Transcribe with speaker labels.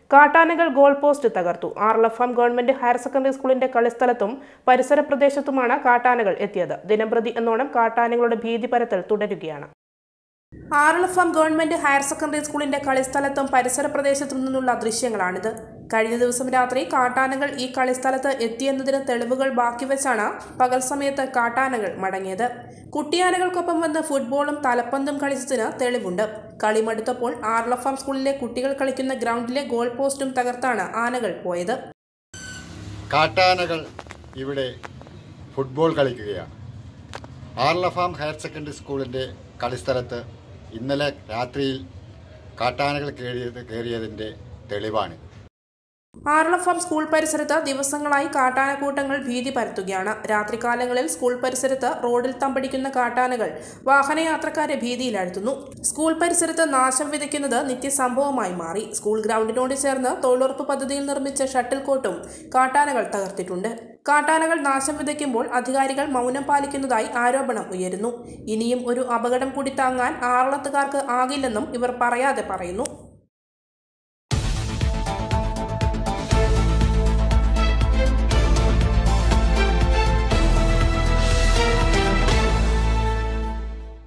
Speaker 1: കാട്ടാനകൾ goal post തകർത്തു ആർലഫാം government higher secondary സ്കൂളിന്റെ കളിസ്ഥലത്തും പരിസര പ്രദേശത്തുമാണ് കാട്ടാനകൾ എത്തിയത് ദിനംപ്രതി എന്നോണം കാട്ടാനകളുടെ ഭീതി പരത്തൽ തുടരുകയാണ് ആറളഫാം ഗവൺമെന്റ് ഹയർ സെക്കൻഡറി സ്കൂളിന്റെ കളിസ്ഥലത്തും പരിസര പ്രദേശത്തും നിന്നുള്ള ദൃശ്യങ്ങളാണിത് കഴിഞ്ഞ ദിവസം രാത്രി കാട്ടാനകൾ ഈ കളിസ്ഥലത്ത് എത്തിയെന്നതിന് തെളിവുകൾ ബാക്കിവെച്ചാണ് പകൽ സമയത്ത് കാട്ടാനകൾ മടങ്ങിയത് കുട്ടിയാനകൾക്കൊപ്പം വന്ന് ഫുട്ബോളും തലപ്പന്തും കളിച്ചതിന് തെളിവുണ്ട് കളി മടുത്തപ്പോൾ ആർലഫാം സ്കൂളിലെ കുട്ടികൾ കളിക്കുന്ന ഗ്രൗണ്ടിലെ ഗോൾ പോസ്റ്റും തകർത്താണ് ആനകൾ പോയത്
Speaker 2: കാട്ടാനകൾ ഇവിടെ ഫുട്ബോൾ കളിക്കുകയാണ് ആർലഫാം ഹയർ സെക്കൻഡറി സ്കൂളിൻ്റെ കളിസ്ഥലത്ത് ഇന്നലെ രാത്രിയിൽ കാട്ടാനകൾ കയറിയത് കയറിയതിൻ്റെ തെളിവാണ്
Speaker 1: ആർലഫാം സ്കൂൾ പരിസരത്ത് ദിവസങ്ങളായി കാട്ടാനക്കൂട്ടങ്ങൾ ഭീതി പരത്തുകയാണ് രാത്രികാലങ്ങളിൽ സ്കൂൾ പരിസരത്ത് റോഡിൽ തമ്പടിക്കുന്ന കാട്ടാനകൾ വാഹനയാത്രക്കാരെ ഭീതിയിലാഴ്ത്തുന്നു സ്കൂൾ പരിസരത്ത് നാശം വിതയ്ക്കുന്നത് നിത്യസംഭവമായി മാറി സ്കൂൾ ഗ്രൗണ്ടിനോട് ചേർന്ന് തൊഴിലുറപ്പ് പദ്ധതിയിൽ നിർമ്മിച്ച ഷട്ടിൽ കോട്ടും കാട്ടാനകൾ തകർത്തിട്ടുണ്ട് കാട്ടാനകൾ നാശം വിതയ്ക്കുമ്പോൾ അധികാരികൾ മൗനം പാലിക്കുന്നതായി ആരോപണം ഉയരുന്നു ഇനിയും ഒരു അപകടം കൂടി താങ്ങാൻ ആറളത്തുകാർക്ക് ആകില്ലെന്നും ഇവർ പറയാതെ പറയുന്നു